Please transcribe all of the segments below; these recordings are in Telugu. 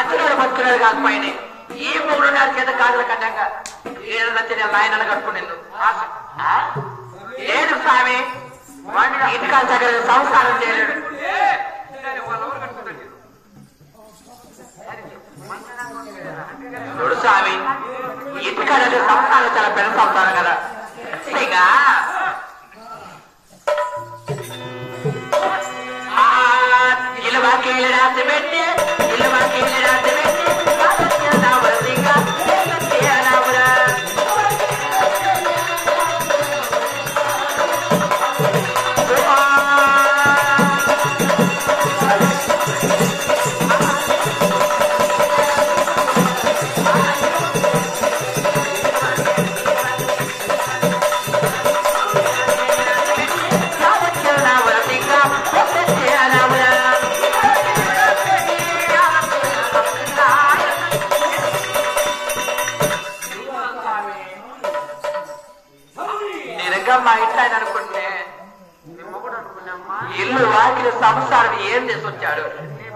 సచ్చినోడు బతుకున్నాడు కాదు పైన ఈ మూడు నెలల కింద కాదుల కట్టాక ఏడు నచ్చిన నాయనలు కట్టుకునేందు లేదు స్వామి ఇంటికాల దగ్గర సంస్కారం చేయలేడు చూడు స్వామి ఇంటికాడ సంస్కారం చాలా పెద్ద సంసారం కదా ఇక ఆ, ఇలువ కీళ్ళు రాసి పెట్టి ఇలువ కీళ్ళు రాసి పెట్టి నవరసింగా నవరా నిజంగా మా ఇంట్లో ఆయన అనుకుంటే ఇల్లు వాకిలి సంసారం ఏం చేసి వచ్చాడు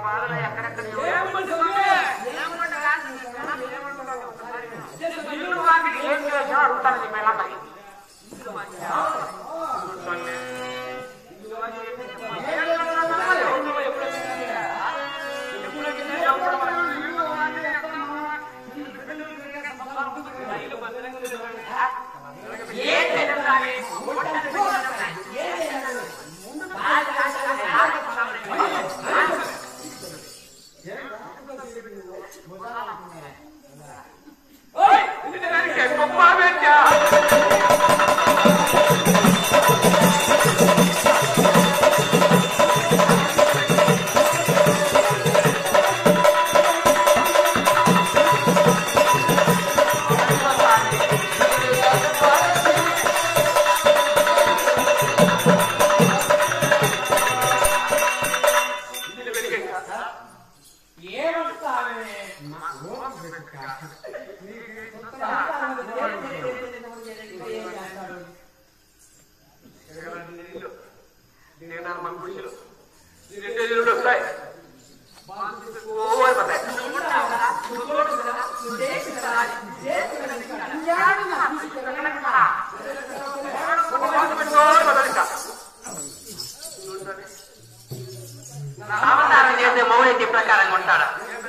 అవతారం చేసే మౌనైతే ప్రకారంగా ఉంటాడా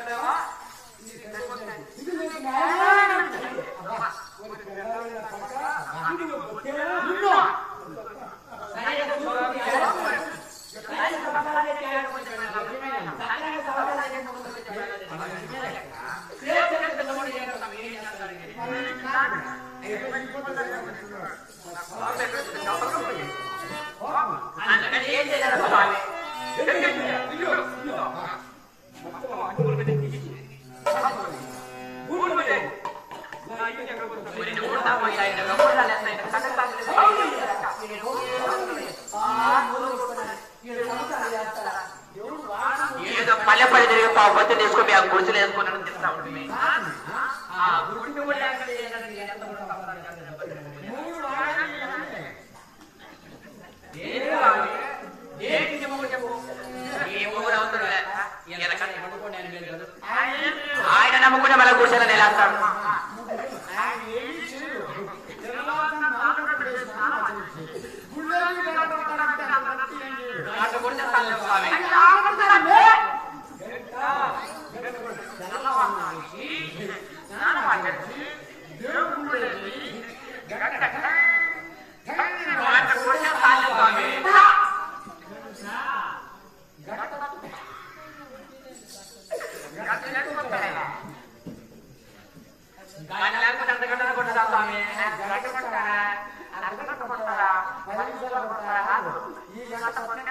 అందుకని ఏం చేయాలి స్వామి ఏదో పల్లె పడి తిరిగి పావు పత్తి తీసుకొని ఆ గుడిసెలు వేసుకుని తింటా ఉంటుంది ఆ గుడిసె కూడా ఎక్కడ చేయాలని ఎంత కూడా సంపాదన చేయాలని ఏది కావాలి? ఏంటి చెప్పు చెప్పు. ఈ ఊరు అవతలే. ఎనక- ఆయన నమ్ముకునే మన గుడిసెల నిలేస్తాడు అటు గుడిసె స్థలం స్వామి. అటు గుడిసె స్థలం స్వామి. గాలి లేకపోతే అంత గంటనే కొట్టదా స్వామి? గంట కొట్టారా? అర్ధ గంట కొట్టారా? పది నిమిషాలు కొట్టారా? ఈ గంట కొట్టిన